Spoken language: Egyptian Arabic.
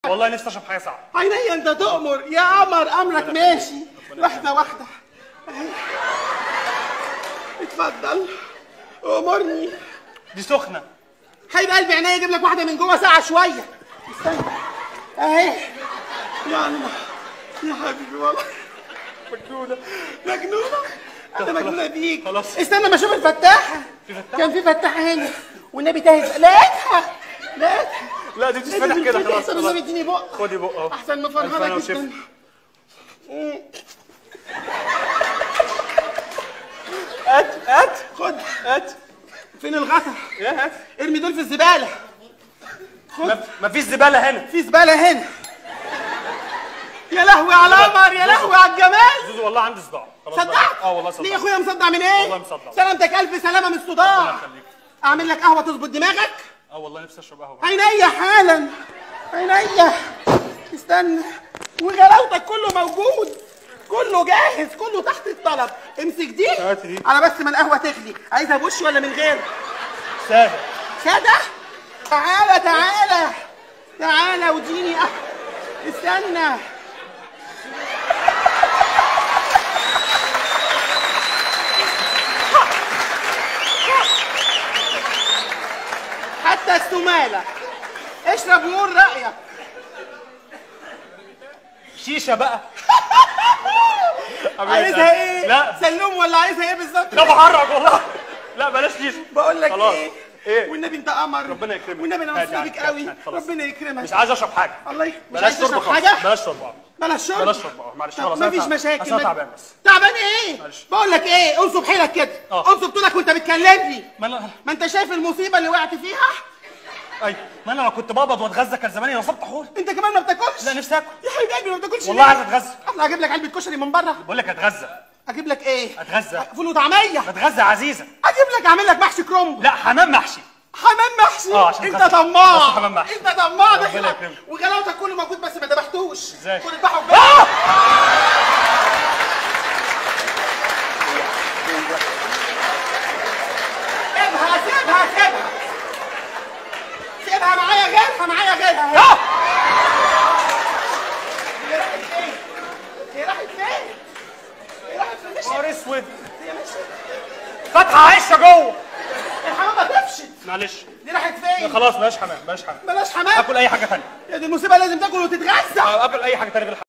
والله نفسي اشرب حاجه ساقعه عينيا انت تؤمر يا قمر امرك ماشي واحده واحده أهي. اتفضل امرني دي سخنه حبيب قلبي عينيا اجيب لك واحده من جوه ساعه شويه استنى اهي يلا يا حبيبي والله مجنونه مجنونه انا مجنونه بيك خلاص. استنى ما اشوف الفتاحه في فتاحة؟ كان في فتاحه هنا والنبي تاهز لقيتها لقيتها لا دي بتتفتح كده خلاص احسن خلاص النبي اديني بق خدي بق اهو احسن ما ألف هنا فرهدك وشفا. جدا مم. هات هات خد هات فين الغطا يا هات ارمي دول في الزباله ما- مفيش زباله هنا في زباله هنا يا لهوي على القمر يا لهوي على الجمال زوزو والله عندي صداع خلاص بقى. صدقت اه والله صداع ليه يا اخويا مصدع من ايه والله مصدع. سلامتك الف سلامه من الصداع ربنا يخليك. اعمل لك قهوه تظبط دماغك اه والله نفسي اشرب قهوه عينيا حالا عينيا استنى وغلاوتك كله موجود كله جاهز كله تحت الطلب امسك دي هات دي. على بس ما القهوه تغلي عايزها بوش ولا من غير سهل سادة تعالى تعالى تعالى وديني أه. استنى حتى السمالة اشرب وقول رأيك شيشه بقى حبيبي عايزها تعال. ايه؟ لا سلوم ولا عايزها ايه بالظبط؟ لا بحرك والله لا بلاش شيشه بقول لك خلاص. ايه؟ ايه؟ والنبي انت قمر ربنا يكرمك. والنبي انا هات مبسوط يعني، بيك هات، قوي هات، خلاص. ربنا يكرمك مش عايز اشرب حاجه الله ي... مش بلاش عايز شرب تشرب خالص حاجة؟ بلاش شرب اه بلاش شرب بلاش شرب اه معلش طب خلاص مفيش أنا- مشاكل أصل أنا ما- تعبان بس تعبان ايه؟ معلش. بقول لك ايه انصب حيلك كده اه. انصب طولك وانت بتكلمني ما انا ما انت شايف المصيبه اللي وقعت فيها ايوه ما انا لو كنت بقبض واتغذى كان زماني نصبت حور انت كمان ما بتاكلش لا نفسي اكل يا حبيب قلبي ما بتاكلش والله ليه؟ عايز اتغذى اطلع اجيب لك علبه كشري من بره بقول لك اتغذى اجيب لك ايه اتغذى فول وطعميه اتغذى عزيزه اجيب لك اعمل لك محشي كرومب لا حمام محشي حمام محشي اه، عشان انت خاطر- طماع بس حمام محشي. انت طماع ربنا داخل يكرمك. وغلاوتك كله موجود بس ما ذبحتوش ازاي؟ خد اذبحه آه! سيبها سيبها سيبها سيبها معايا غيرها معايا غيرها آه! هي راحت فين؟ هي راحت فين؟ هي راحت فين؟ مشيت. نهار اسود هي مشيت. فاتحه عشه جوه الحمامة تفشت معلش دي راحت فين؟ خلاص بلاش حمام بلاش حمام بلاش حمام اكل اي حاجه ثانيه يا دي المصيبة لازم تاكل وتتغذى اكل اي حاجه ثانيه غير